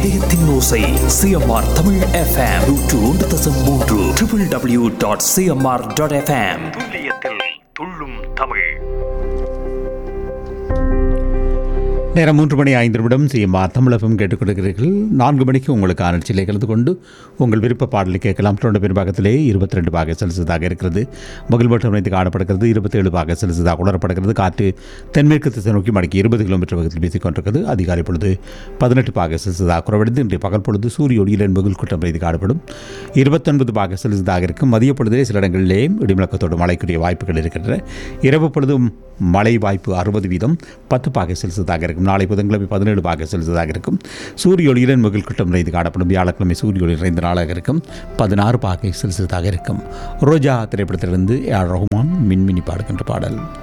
இதயத்தின் ஓசை CMR Tamil FM நூற்று ஒன்று தசம் மூன்று triple W dot CMR dot FM துல்லியத்தில் துள்ளும் தமிழ் நேரம் மூன்று மணி ஐந்து நிமிடம் சிஎம்ஆர் தமிழகம் கேட்டுக்கொள்கிறீர்கள் நான்கு மணிக்கு உங்களுக்கான நிகழ்ச்சியிலே கலந்து கொண்டு உங்கள் விருப்ப பாடலை கேட்கலாம் தொண்ட பெரும்பாகத்திலே இருபத்தி ரெண்டு பாக செல்சியஸாக இருக்கிறது முகல் மட்டும் இணைந்து காணப்படுகிறது இருபத்தேழு பாக செல்சியஸாக உணரப்படுகிறது காற்று தென்மேற்கு திசை நோக்கி மணிக்கு இருபது கிலோமீட்டர் வேகத்தில் வீசிக் கொண்டிருக்கிறது அதிகாலை பொழுது பதினெட்டு பாக செல்சியஸாக குறைவடைந்து இன்றைய பகல் பொழுது சூரிய ஒளியில் முகில் கூட்டம் பெய்து காணப்படும் இருபத்தொன்பது பாக செல்சியஸாக இருக்கும் மதிய பொழுதிலே சில இடங்களிலே இடிமுழக்கத்தோடு மழைக்குரிய வாய்ப்புகள் இருக்கின்றன இரவு பொழுதும் மழை வாய்ப்பு அறுபது வீதம் பத்து பாகை செல்சியஸாக இருக்கும் நாளை புதன்கிழமை பதினேழு பாகை செல்சியஸாக இருக்கும் சூரிய ஒளியுடன் முகில் கூட்டம் நிறைந்து காணப்படும் வியாழக்கிழமை சூரிய ஒளி நிறைந்த நாளாக இருக்கும் பதினாறு பாகை செல்சியஸாக இருக்கும் ரோஜா திரைப்படத்திலிருந்து ஏ ஆர் ரஹ்மான் மின்மினி பாடுகின்ற பாடல்